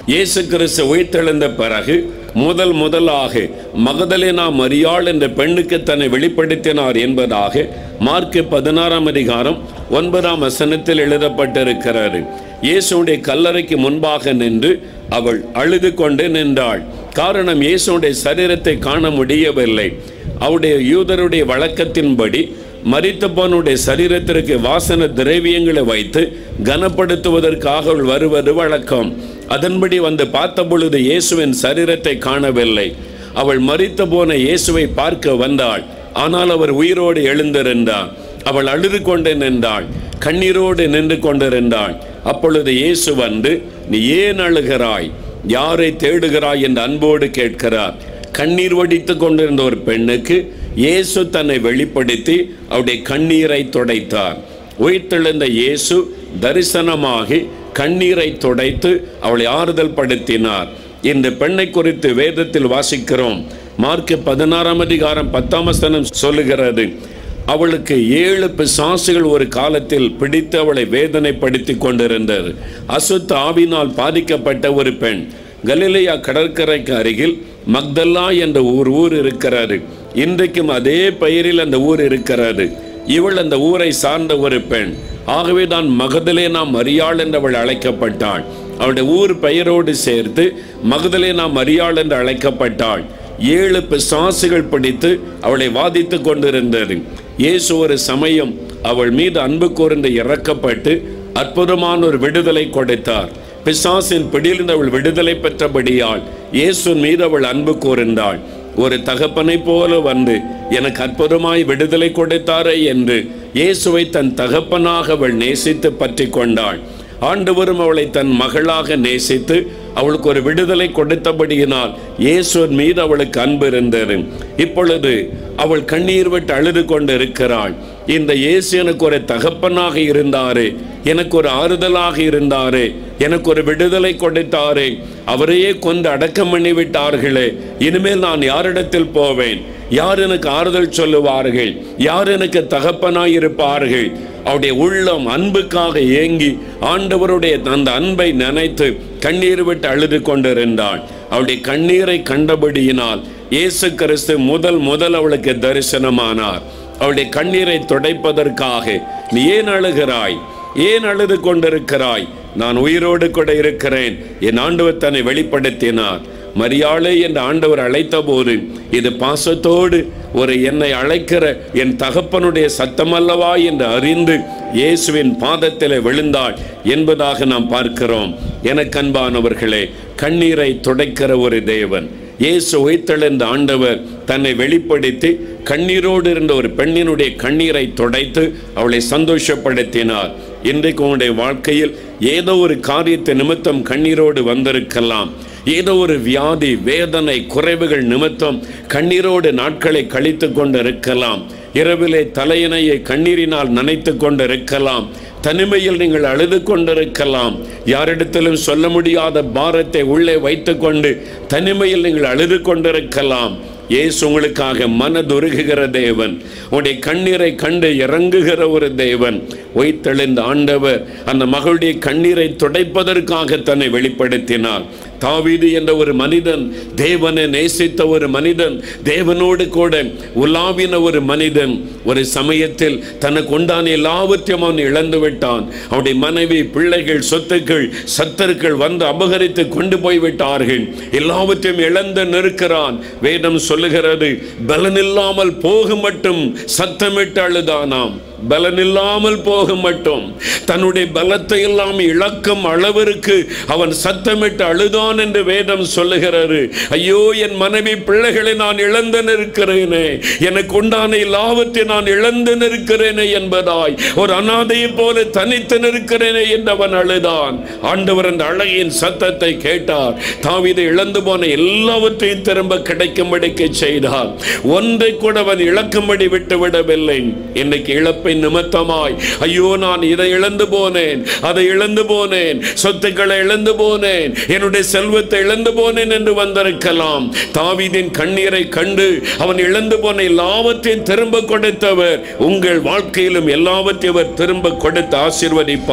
இயேசு கிறிஸ்து உயிர்த்தெழுந்த பிறகு முதல் முதலாக மகதலேனா மரியாள் என்ற பெண்ணுக்கு தன்னை வெளிப்படுத்தினார் என்பதாக மார்க்கு பதினாறாம் அதிகாரம் ஒன்பதாம் வசனத்தில் எழுதப்பட்டிருக்கிறது இயேசுடைய கல்லறைக்கு முன்பாக நின்று அவள் அழுது கொண்டு நின்றாள் காரணம் இயேசுடைய சரீரத்தை காண முடியவில்லை அவருடைய யூதருடைய வழக்கத்தின்படி மரித்தப்பனுடைய சரீரத்திற்கு வாசன திரவியங்களை வைத்து கனப்படுத்துவதற்காக அவள் வருவது வழக்கம் அதன்படி வந்து பார்த்த பொழுது இயேசுவின் சரீரத்தை காணவில்லை அவள் மரித்த போன இயேசுவை பார்க்க வந்தாள் ஆனால் அவர் உயிரோடு எழுந்திருந்தார் அவள் அழுது கொண்டு நின்றாள் கண்ணீரோடு நின்று கொண்டிருந்தாள் அப்பொழுது இயேசு வந்து நீ ஏன் அழுகிறாய் யாரை தேடுகிறாய் என்று அன்போடு கேட்கிறார் கண்ணீர் வடித்து கொண்டிருந்த ஒரு பெண்ணுக்கு இயேசு தன்னை வெளிப்படுத்தி அவருடைய கண்ணீரை துடைத்தார் உயிர்த்தெழுந்த இயேசு தரிசனமாகி கண்ணீரை துடைத்து அவளை ஆறுதல் படுத்தினார் இந்த பெண்ணை குறித்து வேதத்தில் வாசிக்கிறோம் மார்க்கு பதினாறாம் அதிகாரம் பத்தாம் வசனம் சொல்லுகிறது அவளுக்கு ஏழு பிசாசுகள் ஒரு காலத்தில் பிடித்து அவளை வேதனைப்படுத்தி கொண்டிருந்தது அசுத்த ஆவினால் பாதிக்கப்பட்ட ஒரு பெண் கலிலேயா கடற்கரைக்கு அருகில் மக்தல்லா என்ற ஒரு ஊர் இருக்கிறது இன்றைக்கும் அதே பெயரில் அந்த ஊர் இருக்கிறது இவள் அந்த ஊரை சார்ந்த ஒரு பெண் ஆகவே தான் மகதலேனா மரியாள் என்றவள் அழைக்கப்பட்டாள் அவளுடைய ஊர் பெயரோடு சேர்த்து மகதலேனா மரியாள் என்று அழைக்கப்பட்டாள் ஏழு பிசாசுகள் பிடித்து அவளை வாதித்து கொண்டிருந்தது இயேசு ஒரு சமயம் அவள் மீது அன்பு கூர்ந்து இறக்கப்பட்டு அற்புதமான ஒரு விடுதலை கொடுத்தார் பிசாசின் பிடியிலிருந்து அவள் விடுதலை பெற்றபடியால் இயேசு மீது அவள் அன்பு கூர்ந்தாள் ஒரு தகப்பனை போல வந்து எனக்கு அற்புதமாய் விடுதலை கொடுத்தாரே என்று இயேசுவை தன் தகப்பனாக அவள் நேசித்து பற்றி கொண்டாள் ஆண்டவரும் அவளை தன் மகளாக நேசித்து அவளுக்கு ஒரு விடுதலை கொடுத்தபடியினால் இயேசுவின் மீது அவளுக்கு அன்பு இருந்தது இப்பொழுது அவள் கண்ணீர் விட்டு அழுது கொண்டு இருக்கிறாள் இந்த இயேசு எனக்கு ஒரு தகப்பனாக இருந்தாரே எனக்கு ஒரு ஆறுதலாக இருந்தாரே எனக்கு ஒரு விடுதலை கொடுத்தாரே அவரையே கொண்டு அடக்கம் பண்ணி விட்டார்களே இனிமேல் நான் யாரிடத்தில் போவேன் யார் எனக்கு ஆறுதல் சொல்லுவார்கள் யார் எனக்கு தகப்பனாய் இருப்பார்கள் அவருடைய உள்ளம் அன்புக்காக ஏங்கி ஆண்டவருடைய அந்த அன்பை நினைத்து கண்ணீர் விட்டு அழுது கொண்டிருந்தாள் அவளுடைய கண்ணீரை கண்டபடியினால் இயேசு கிறிஸ்து முதல் முதல் அவளுக்கு தரிசனமானார் அவளுடைய கண்ணீரை துடைப்பதற்காக நீ ஏன் அழுகிறாய் ஏன் அழுது கொண்டிருக்கிறாய் நான் உயிரோடு கூட இருக்கிறேன் என் ஆண்டவர் தன்னை வெளிப்படுத்தினார் மரியாளே என்று ஆண்டவர் அழைத்த போது இது பாசத்தோடு ஒரு என்னை அழைக்கிற என் தகப்பனுடைய சத்தமல்லவா என்று அறிந்து இயேசுவின் பாதத்திலே விழுந்தாள் என்பதாக நாம் பார்க்கிறோம் எனக்கு அன்பானவர்களே கண்ணீரை துடைக்கிற ஒரு தேவன் இயேசு உயிர்த்தெழுந்த ஆண்டவர் தன்னை வெளிப்படுத்தி கண்ணீரோடு இருந்த ஒரு பெண்ணினுடைய கண்ணீரை துடைத்து அவளை சந்தோஷப்படுத்தினார் இன்றைக்கு உங்களுடைய வாழ்க்கையில் ஏதோ ஒரு காரியத்தை நிமித்தம் கண்ணீரோடு வந்திருக்கலாம் ஏதோ ஒரு வியாதி வேதனை குறைவுகள் நிமித்தம் கண்ணீரோடு நாட்களை கழித்து கொண்டு இருக்கலாம் இரவிலே தலையினையை கண்ணீரினால் நனைத்து கொண்டு இருக்கலாம் தனிமையில் நீங்கள் அழுது கொண்டிருக்கலாம் யாரிடத்திலும் சொல்ல முடியாத பாரத்தை உள்ளே வைத்துக்கொண்டு தனிமையில் நீங்கள் அழுது கொண்டிருக்கலாம் இயேசு உங்களுக்காக மனதுருகுகிற தேவன் உடைய கண்ணீரை கண்டு இறங்குகிற ஒரு தேவன் ஒய்த்தெழுந்த ஆண்டவர் அந்த மகளுடைய கண்ணீரை துடைப்பதற்காக தன்னை வெளிப்படுத்தினார் தாவீது என்ற ஒரு மனிதன் தேவனை நேசித்த ஒரு மனிதன் தேவனோடு கூட உலாவின ஒரு மனிதன் ஒரு சமயத்தில் தனக்கு உண்டான எல்லாவற்றையும் அவன் இழந்து விட்டான் அவனுடைய மனைவி பிள்ளைகள் சொத்துக்கள் சத்தர்கள் வந்து அபகரித்து கொண்டு போய் விட்டார்கள் எல்லாவற்றையும் இழந்து நிற்கிறான் வேதம் சொல்லுகிறது பலனில்லாமல் போக மட்டும் சத்தமிட்டு அழுதானாம் பலனில்லாமல் போக மட்டும் தன்னுடைய பலத்தை எல்லாம் இழக்கும் அளவிற்கு அவன் சத்தமிட்டு அழுதான் என்று வேதம் சொல்லுகிறது ஐயோ என் மனைவி பிள்ளைகளை நான் இழந்து நிற்கிறேனே எனக்கு உண்டான எல்லாவற்றை நான் இழந்து நிற்கிறேனே என்பதாய் ஒரு அனாதையை போல தனித்து நிற்கிறேனே என்று அவன் அழுதான் ஆண்டவர் அந்த அழகின் சத்தத்தை கேட்டார் தாவிதை இழந்து போன எல்லாவற்றையும் திரும்ப கிடைக்கும்படிக்கு செய்தார் ஒன்றை கூட அவன் இழக்கும்படி விட்டு விடவில்லை இன்னைக்கு இழப்பை நிமித்தமாய் ஐயோ நான் இதை இழந்து போனேன் அதை இழந்து போனேன் சொத்துக்களை இழந்து போனேன் என்னுடைய செல்வத்தை இழந்து போனேன் என்று வந்திருக்கலாம் தாவீதின் கண்ணீரை கண்டு அவன் இழந்து போன எல்லாவற்றையும் திரும்ப கொடுத்தவர் உங்கள் வாழ்க்கையிலும் எல்லாவற்றையும் அவர் திரும்ப கொடுத்து ஆசீர்வதிப்பார்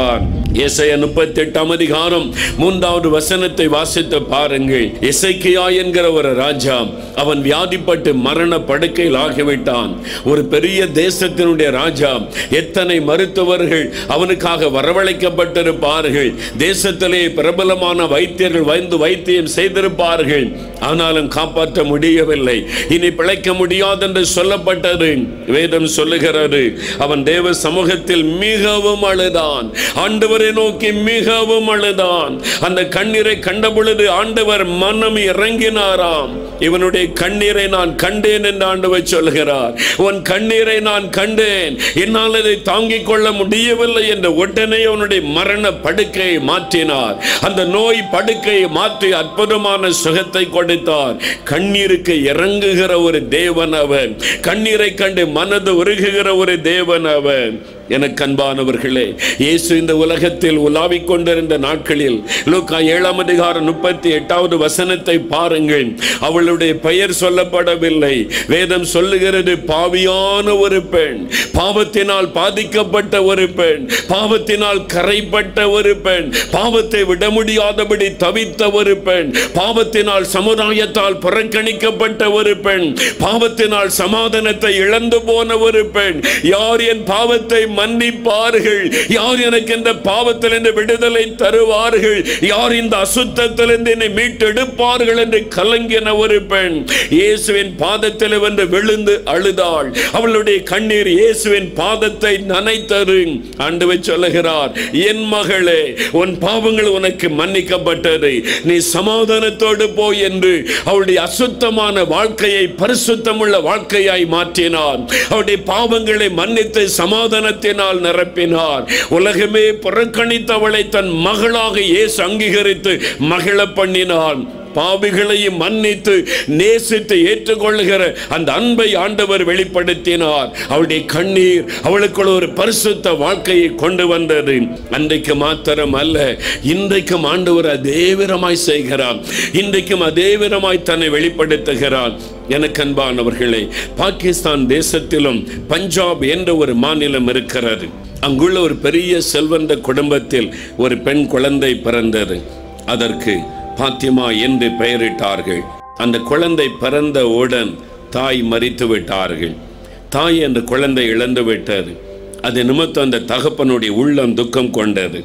ஏசாயா முப்பத்தி எட்டாம் அதிகாரம் மூன்றாவது வசனத்தை வாசித்து பாருங்கள் இசைக்கியா என்கிற ஒரு ராஜா அவன் வியாதிப்பட்டு மரண படுக்கையில் ஆகிவிட்டான் ஒரு பெரிய தேசத்தினுடைய ராஜா எத்தனை மருத்துவர்கள் அவனுக்காக வரவழைக்கப்பட்டிருப்பார்கள் தேசத்திலே பிரபலமான வைத்தியர்கள் வந்து வைத்தியம் செய்திருப்பார்கள் ஆனாலும் காப்பாற்ற முடியவில்லை இனி பிழைக்க முடியாது என்று சொல்லப்பட்டது வேதம் சொல்லுகிறது அவன் தேவ சமூகத்தில் மிகவும் அழுதான் ஆண்டவரை நோக்கி மிகவும் அழுதான் அந்த கண்ணீரை கண்ட பொழுது ஆண்டவர் மனம் இறங்கினாராம் இவனுடைய கண்ணீரை நான் கண்டேன் என்று ஆண்டவர் சொல்கிறார் உன் கண்ணீரை நான் கண்டேன் என்னால் அதை தாங்கிக் கொள்ள முடியவில்லை என்று உடனே அவனுடைய மரண படுக்கையை மாற்றினார் அந்த நோய் படுக்கையை மாற்றி அற்புதமான சுகத்தை கொடுத்தார் கண்ணீருக்கு இறங்குகிற ஒரு தேவன் அவன் கண்ணீரை கண்டு மனது உருகுகிற ஒரு தேவன் அவன் எனக்கு அன்பானவர்களே இயேசு இந்த உலகத்தில் உலாவிக் கொண்டிருந்த நாட்களில் லூக்கா ஏழாம் அதிகாரம் முப்பத்தி எட்டாவது வசனத்தை பாருங்கள் அவளுடைய பெயர் சொல்லப்படவில்லை வேதம் சொல்லுகிறது பாவியான ஒரு பெண் பாவத்தினால் பாதிக்கப்பட்ட ஒரு பெண் பாவத்தினால் கரைப்பட்ட ஒரு பெண் பாவத்தை விட முடியாதபடி தவித்த ஒரு பெண் பாவத்தினால் சமுதாயத்தால் புறக்கணிக்கப்பட்ட ஒரு பெண் பாவத்தினால் சமாதானத்தை இழந்து போன ஒரு பெண் யார் என் பாவத்தை மன்னிப்பார்கள் யார் எனக்கு இந்த பாவத்திலிருந்து விடுதலை தருவார்கள் யார் இந்த அசுத்தத்திலிருந்து என்னை மீட்டெடுப்பார்கள் என்று கலங்கின ஒரு பெண் இயேசுவின் பாதத்தில் வந்து விழுந்து அழுதாள் அவளுடைய கண்ணீர் இயேசுவின் பாதத்தை நனைத்தரு ஆண்டவர் சொல்லுகிறார் என் மகளே உன் பாவங்கள் உனக்கு மன்னிக்கப்பட்டது நீ சமாதானத்தோடு போ என்று அவளுடைய அசுத்தமான வாழ்க்கையை பரிசுத்தமுள்ள வாழ்க்கையாய் மாற்றினார் அவருடைய பாவங்களை மன்னித்து சமாதானத்தினால் நிரப்பினார் உலகமே புறக்கணித்தவளை தன் மகளாக இயேசு அங்கீகரித்து மகிழ பண்ணினான் பாவிகளையும் மன்னித்து நேசித்து ஏற்றுக்கொள்ளுகிற அந்த அன்பை ஆண்டவர் வெளிப்படுத்தினார் அவளுடைய கண்ணீர் அவளுக்குள்ள ஒரு பரிசுத்த வாழ்க்கையை கொண்டு வந்தது அன்றைக்கு மாத்திரம் அல்ல இன்றைக்கும் ஆண்டவர் அதே விதமாய் செய்கிறார் இன்றைக்கும் அதே விதமாய் தன்னை வெளிப்படுத்துகிறார் எனக்கு அன்பானவர்களே பாகிஸ்தான் தேசத்திலும் பஞ்சாப் என்ற ஒரு மாநிலம் இருக்கிறது அங்குள்ள ஒரு பெரிய செல்வந்த குடும்பத்தில் ஒரு பெண் குழந்தை பிறந்தது அதற்கு பாத்திமா என்று பெயரிட்டார்கள் அந்த குழந்தை பிறந்தவுடன் தாய் மறித்து விட்டார்கள் தாய் அந்த குழந்தை இழந்து விட்டது அது நிமித்தம் அந்த தகப்பனுடைய உள்ளம் துக்கம் கொண்டது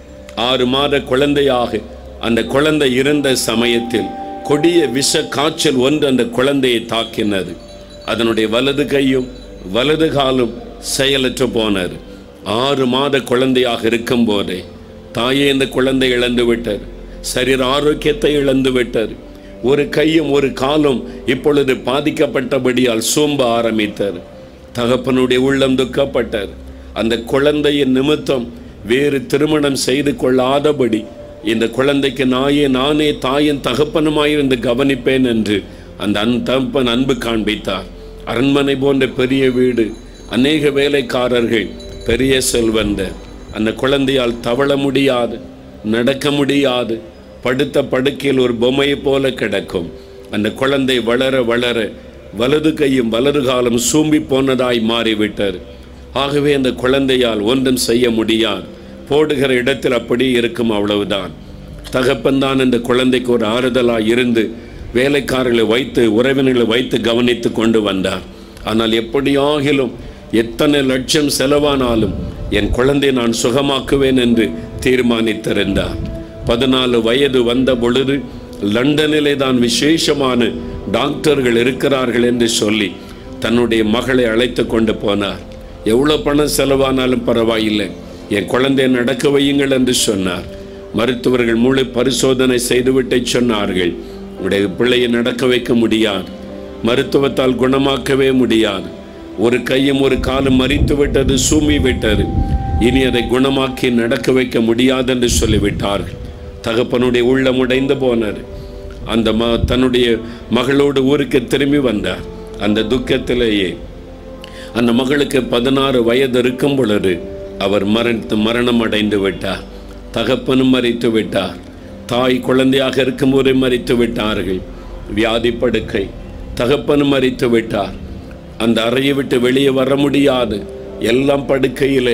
ஆறு மாத குழந்தையாக அந்த குழந்தை இருந்த சமயத்தில் கொடிய விஷ காய்ச்சல் ஒன்று அந்த குழந்தையை தாக்கினது அதனுடைய வலது கையும் வலது காலும் செயலற்று போனது ஆறு மாத குழந்தையாக இருக்கும் போதே தாயே இந்த குழந்தை இழந்து விட்டது சரீர ஆரோக்கியத்தை இழந்து விட்டது ஒரு கையும் ஒரு காலும் இப்பொழுது பாதிக்கப்பட்டபடியால் சோம்ப ஆரம்பித்தது தகப்பனுடைய உள்ளம் துக்கப்பட்டது அந்த குழந்தையின் நிமித்தம் வேறு திருமணம் செய்து கொள்ளாதபடி இந்த குழந்தைக்கு நாயே நானே தாயின் தகப்பனுமாயிருந்து கவனிப்பேன் என்று அந்த அன் தகப்பன் அன்பு காண்பித்தார் அரண்மனை போன்ற பெரிய வீடு அநேக வேலைக்காரர்கள் பெரிய செல்வந்தர் அந்த குழந்தையால் தவள முடியாது நடக்க முடியாது படுத்த படுக்கையில் ஒரு பொம்மையை போல கிடக்கும் அந்த குழந்தை வளர வளர வலது கையும் வலது காலம் சூம்பி போனதாய் மாறிவிட்டார் ஆகவே அந்த குழந்தையால் ஒன்றும் செய்ய முடியாது போடுகிற இடத்தில் அப்படியே இருக்கும் அவ்வளவுதான் தகப்பன் தான் இந்த குழந்தைக்கு ஒரு ஆறுதலாய் இருந்து வேலைக்காரர்களை வைத்து உறவினர்களை வைத்து கவனித்து கொண்டு வந்தார் ஆனால் எப்படியாகிலும் எத்தனை லட்சம் செலவானாலும் என் குழந்தை நான் சுகமாக்குவேன் என்று தீர்மானித்திருந்தார் பதினாலு வயது வந்த பொழுது லண்டனிலே தான் விசேஷமான டாக்டர்கள் இருக்கிறார்கள் என்று சொல்லி தன்னுடைய மகளை அழைத்து கொண்டு போனார் எவ்வளோ பணம் செலவானாலும் பரவாயில்லை என் குழந்தையை நடக்க வையுங்கள் என்று சொன்னார் மருத்துவர்கள் மூளை பரிசோதனை செய்துவிட்டு சொன்னார்கள் உடைய பிள்ளையை நடக்க வைக்க முடியாது மருத்துவத்தால் குணமாக்கவே முடியாது ஒரு கையும் ஒரு காலும் மறித்து விட்டது சூமி விட்டது இனி அதை குணமாக்கி நடக்க வைக்க முடியாது என்று சொல்லிவிட்டார்கள் தகப்பனுடைய உள்ளம் உடைந்து போனார் அந்த ம தன்னுடைய மகளோடு ஊருக்கு திரும்பி வந்தார் அந்த துக்கத்திலேயே அந்த மகளுக்கு பதினாறு வயது இருக்கும் பொழுது அவர் மரணித்து மரணம் அடைந்து விட்டார் தகப்பனும் மறித்து விட்டார் தாய் குழந்தையாக இருக்கும்போதே மறித்து விட்டார்கள் வியாதி படுக்கை தகப்பனும் மறித்து விட்டார் அந்த அறையை விட்டு வெளியே வர முடியாது எல்லாம் படுக்கையிலே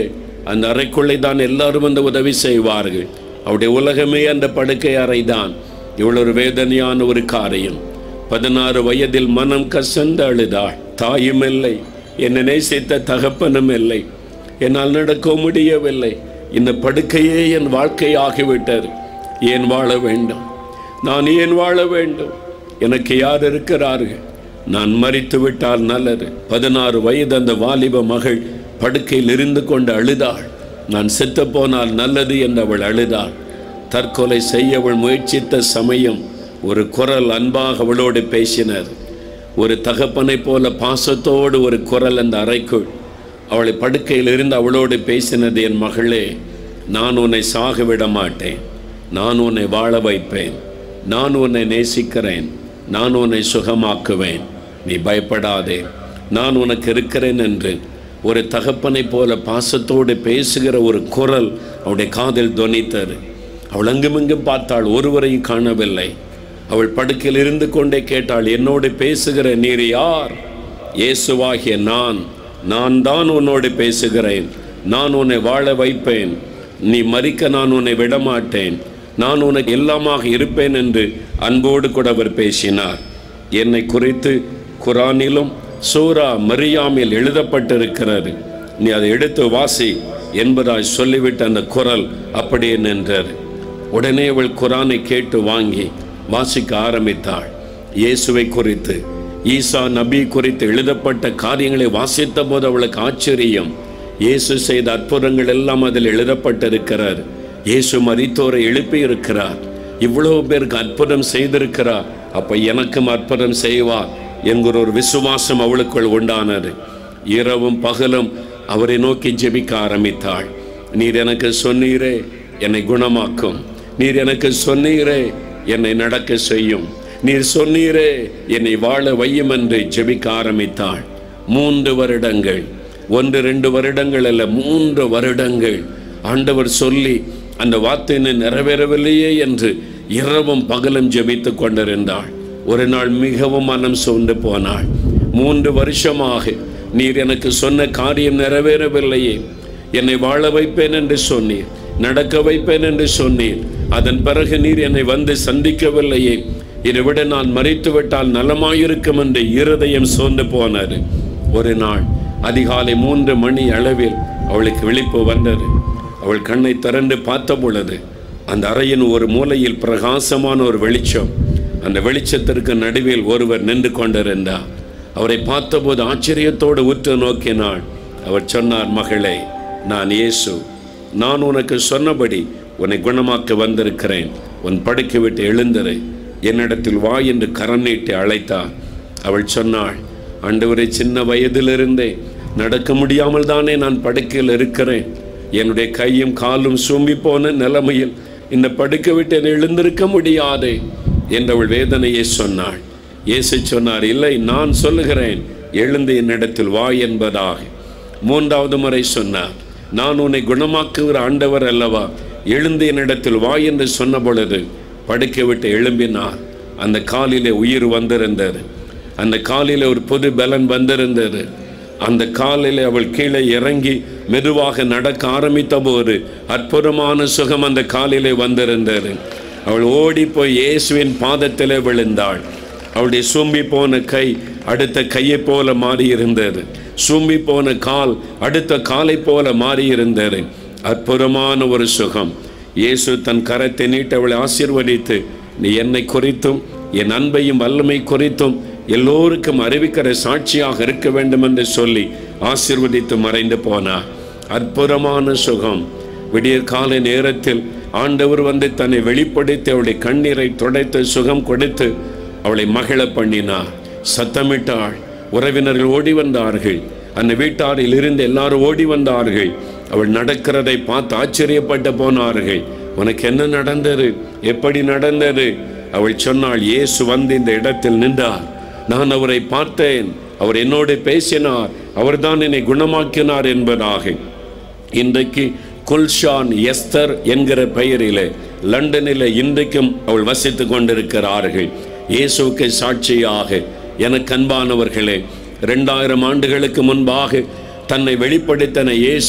அந்த அறைக்குள்ளே தான் எல்லாரும் வந்து உதவி செய்வார்கள் அவருடைய உலகமே அந்த படுக்கை அறை தான் இவ்வளவு ஒரு வேதனையான ஒரு காரியம் பதினாறு வயதில் மனம் கசந்து அழுதாள் தாயும் இல்லை என்னை நேசித்த தகப்பனும் இல்லை என்னால் நடக்க முடியவில்லை இந்த படுக்கையே என் வாழ்க்கையாகிவிட்டது ஏன் வாழ வேண்டும் நான் ஏன் வாழ வேண்டும் எனக்கு யார் இருக்கிறார்கள் நான் மறித்து விட்டால் நல்லது பதினாறு வயது அந்த வாலிப மகள் படுக்கையில் இருந்து கொண்டு அழுதாள் நான் செத்து போனால் நல்லது என்று அவள் அழுதாள் தற்கொலை செய்ய அவள் முயற்சித்த சமயம் ஒரு குரல் அன்பாக அவளோடு பேசினர் ஒரு தகப்பனைப் போல பாசத்தோடு ஒரு குரல் அந்த அறைக்குள் அவளை படுக்கையில் இருந்து அவளோடு பேசினது என் மகளே நான் உன்னை சாக விட மாட்டேன் நான் உன்னை வாழ வைப்பேன் நான் உன்னை நேசிக்கிறேன் நான் உன்னை சுகமாக்குவேன் நீ பயப்படாதே நான் உனக்கு இருக்கிறேன் என்று ஒரு தகப்பனைப் போல பாசத்தோடு பேசுகிற ஒரு குரல் அவளுடைய காதில் துவனித்தது அவள் அங்குமிங்கும் பார்த்தாள் ஒருவரையும் காணவில்லை அவள் படுக்கையில் இருந்து கொண்டே கேட்டாள் என்னோடு பேசுகிற நீர் யார் இயேசுவாகிய நான் நான் தான் உன்னோடு பேசுகிறேன் நான் உன்னை வாழ வைப்பேன் நீ மறிக்க நான் உன்னை விடமாட்டேன் நான் உனக்கு எல்லாமாக இருப்பேன் என்று அன்போடு கூட அவர் பேசினார் என்னை குறித்து குரானிலும் சூரா மரியாமில் எழுதப்பட்டிருக்கிறது நீ அதை எடுத்து வாசி என்பதாய் சொல்லிவிட்டு அந்த குரல் அப்படியே நின்றது உடனே அவள் குரானை கேட்டு வாங்கி வாசிக்க ஆரம்பித்தாள் இயேசுவை குறித்து ஈசா நபி குறித்து எழுதப்பட்ட காரியங்களை வாசித்த போது அவளுக்கு ஆச்சரியம் இயேசு செய்த அற்புதங்கள் எல்லாம் அதில் எழுதப்பட்டிருக்கிறார் இயேசு மரித்தோரை எழுப்பி இருக்கிறார் இவ்வளவு பேருக்கு அற்புதம் செய்திருக்கிறார் அப்ப எனக்கும் அற்புதம் செய்வார் என்கிற ஒரு விசுவாசம் அவளுக்குள் உண்டானது இரவும் பகலும் அவரை நோக்கி ஜெபிக்க ஆரம்பித்தாள் நீர் எனக்கு சொன்னீரே என்னை குணமாக்கும் நீர் எனக்கு சொன்னீரே என்னை நடக்க செய்யும் நீர் சொன்னீரே என்னை வாழ வையும் என்று ஜெபிக்க ஆரம்பித்தாள் மூன்று வருடங்கள் ஒன்று ரெண்டு வருடங்கள் அல்ல மூன்று வருடங்கள் ஆண்டவர் சொல்லி அந்த வார்த்தையினை நிறைவேறவில்லையே என்று இரவும் பகலும் ஜெபித்து கொண்டிருந்தாள் ஒரு நாள் மிகவும் மனம் சோர்ந்து போனாள் மூன்று வருஷமாக நீர் எனக்கு சொன்ன காரியம் நிறைவேறவில்லையே என்னை வாழ வைப்பேன் என்று சொன்னீர் நடக்க வைப்பேன் என்று சொன்னீர் அதன் பிறகு நீர் என்னை வந்து சந்திக்கவில்லையே இதை விட நான் மறித்து விட்டால் நலமாயிருக்கும் என்று இருதயம் சோர்ந்து போனது ஒரு நாள் அதிகாலை மூன்று மணி அளவில் அவளுக்கு விழிப்பு வந்தது அவள் கண்ணை திறந்து பார்த்த பொழுது அந்த அறையின் ஒரு மூலையில் பிரகாசமான ஒரு வெளிச்சம் அந்த வெளிச்சத்திற்கு நடுவில் ஒருவர் நின்று கொண்டிருந்தார் அவரை பார்த்தபோது ஆச்சரியத்தோடு உற்று நோக்கினாள் அவர் சொன்னார் மகளே நான் இயேசு நான் உனக்கு சொன்னபடி உன்னை குணமாக்க வந்திருக்கிறேன் உன் படுக்கை விட்டு எழுந்திரு என்னிடத்தில் வா என்று கரம் நீட்டி அழைத்தார் அவள் சொன்னாள் ஆண்டவரை சின்ன வயதிலிருந்தே நடக்க முடியாமல் தானே நான் படுக்கையில் இருக்கிறேன் என்னுடைய கையும் காலும் சூம்பி போன நிலைமையில் இந்த படுக்கை விட்டு என்னை எழுந்திருக்க முடியாதே என்றவள் வேதனையை சொன்னாள் இயேசு சொன்னார் இல்லை நான் சொல்லுகிறேன் எழுந்து என்னிடத்தில் வா என்பதாக மூன்றாவது முறை சொன்னார் நான் உன்னை குணமாக்குகிற ஆண்டவர் அல்லவா எழுந்து என்னிடத்தில் வா என்று சொன்ன பொழுது படுக்கை விட்டு எழும்பினார் அந்த காலிலே உயிர் வந்திருந்தது அந்த காலிலே ஒரு புது பலன் வந்திருந்தது அந்த காலிலே அவள் கீழே இறங்கி மெதுவாக நடக்க ஆரம்பித்த போது அற்புதமான சுகம் அந்த காலிலே வந்திருந்தது அவள் ஓடி போய் இயேசுவின் பாதத்திலே விழுந்தாள் அவளுடைய சூம்பி போன கை அடுத்த கையைப் போல மாறியிருந்தது சூம்பி போன கால் அடுத்த காலை போல மாறியிருந்தது அற்புதமான ஒரு சுகம் இயேசு தன் கரத்தை நீட்டு அவளை ஆசீர்வதித்து நீ என்னை குறித்தும் என் அன்பையும் வல்லமை குறித்தும் எல்லோருக்கும் அறிவிக்கிற சாட்சியாக இருக்க வேண்டும் என்று சொல்லி ஆசீர்வதித்து மறைந்து போனார் அற்புதமான சுகம் விடியற் காலை நேரத்தில் ஆண்டவர் வந்து தன்னை வெளிப்படுத்தி அவளுடைய கண்ணீரை துடைத்து சுகம் கொடுத்து அவளை மகிழ பண்ணினார் சத்தமிட்டாள் உறவினர்கள் ஓடி வந்தார்கள் அந்த வீட்டாரில் இருந்து எல்லாரும் ஓடி வந்தார்கள் அவள் நடக்கிறதை பார்த்து ஆச்சரியப்பட்டு போனார்கள் உனக்கு என்ன நடந்தது எப்படி நடந்தது அவள் சொன்னாள் இயேசு வந்து இந்த இடத்தில் நின்றார் நான் அவரை பார்த்தேன் அவர் என்னோடு பேசினார் அவர்தான் என்னை குணமாக்கினார் என்பதாக இன்றைக்கு குல்ஷான் எஸ்தர் என்கிற பெயரிலே லண்டனில் இன்றைக்கும் அவள் வசித்து கொண்டிருக்கிறார்கள் இயேசுவுக்கு சாட்சியாக எனக்கு அன்பானவர்களே ரெண்டாயிரம் ஆண்டுகளுக்கு முன்பாக தன்னை வெளிப்படுத்தின இயேசு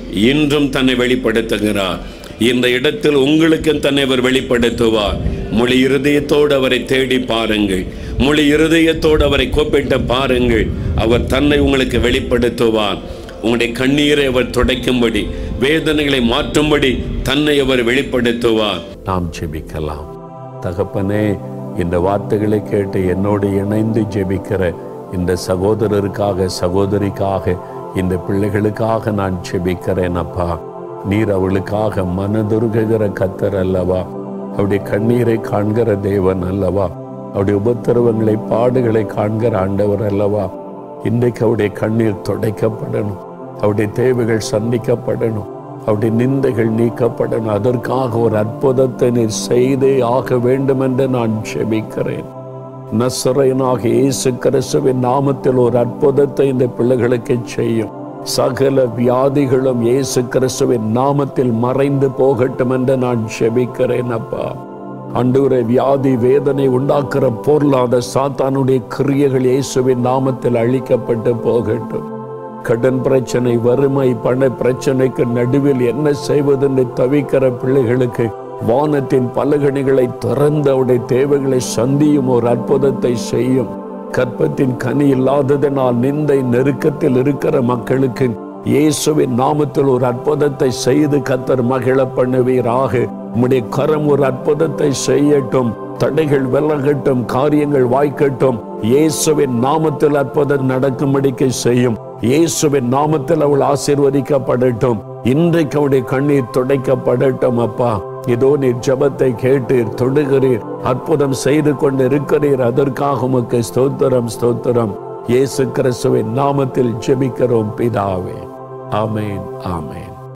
இன்றும் தன்னை வெளிப்படுத்துகிறார் இந்த இடத்தில் உங்களுக்கும் தன்னை அவர் வெளிப்படுத்துவார் முழு இருதயத்தோடு அவரை தேடி பாருங்கள் முழு இருதயத்தோடு அவரை கூப்பிட்டு பாருங்கள் அவர் தன்னை உங்களுக்கு வெளிப்படுத்துவார் உங்களுடைய கண்ணீரை அவர் துடைக்கும்படி வேதனைகளை மாற்றும்படி தன்னை அவர் வெளிப்படுத்துவார் நாம் ஜெபிக்கலாம் தகப்பனே இந்த வார்த்தைகளை கேட்டு என்னோடு இணைந்து ஜெபிக்கிற இந்த சகோதரருக்காக சகோதரிக்காக இந்த பிள்ளைகளுக்காக நான் ஜெபிக்கிறேன் அப்பா நீர் அவளுக்காக மனதுருகுகிற கத்தர் அல்லவா அவருடைய கண்ணீரை காண்கிற தேவன் அல்லவா அவருடைய உபத்திரவங்களை பாடுகளை காண்கிற ஆண்டவர் அல்லவா இன்றைக்கு அவருடைய கண்ணீர் துடைக்கப்படணும் அவருடைய தேவைகள் சந்திக்கப்படணும் அவருடைய நிந்தைகள் நீக்கப்படணும் அதற்காக ஒரு அற்புதத்தை நீர் செய்தே ஆக வேண்டும் என்று நான் செபிக்கிறேன் நசரையனாக இயேசு கிறிஸ்துவின் நாமத்தில் ஒரு அற்புதத்தை இந்த பிள்ளைகளுக்கு செய்யும் சகல வியாதிகளும் இயேசு கிறிஸ்துவின் நாமத்தில் மறைந்து போகட்டும் என்று நான் செபிக்கிறேன் அப்பா அன்றுவரை வியாதி வேதனை உண்டாக்குற பொருளாத சாத்தானுடைய கிரியைகள் இயேசுவின் நாமத்தில் அழிக்கப்பட்டு போகட்டும் கடன் பிரச்சனை வறுமை பண பிரச்சனைக்கு நடுவில் என்ன செய்வதென்று தவிக்கிற பிள்ளைகளுக்கு வானத்தின் பலகணிகளை திறந்து அவருடைய தேவைகளை சந்தியும் ஒரு அற்புதத்தை செய்யும் கற்பத்தின் கனி இல்லாததனால் நிந்தை நெருக்கத்தில் இருக்கிற மக்களுக்கு இயேசுவின் நாமத்தில் ஒரு அற்புதத்தை செய்து கத்தர் மகிழ பண்ணுவீராக உம்முடைய கரம் ஒரு அற்புதத்தை செய்யட்டும் தடைகள் விலகட்டும் காரியங்கள் வாய்க்கட்டும் இயேசுவின் நாமத்தில் அற்புதம் நடக்கும்படிக்கு செய்யும் இயேசுவின் நாமத்தில் அவள் ஆசீர்வதிக்கப்படட்டும் இன்றைக்கு அவருடைய கண்ணீர் துடைக்கப்படட்டும் அப்பா இதோ நீர் ஜபத்தை கேட்டீர் தொடுகிறீர் அற்புதம் செய்து கொண்டு இருக்கிறீர் அதற்காக உமக்கு ஸ்தோத்திரம் ஸ்தோத்திரம் இயேசு கிறிஸ்துவின் நாமத்தில் ஜெபிக்கிறோம் பிதாவே ஆமேன் ஆமேன்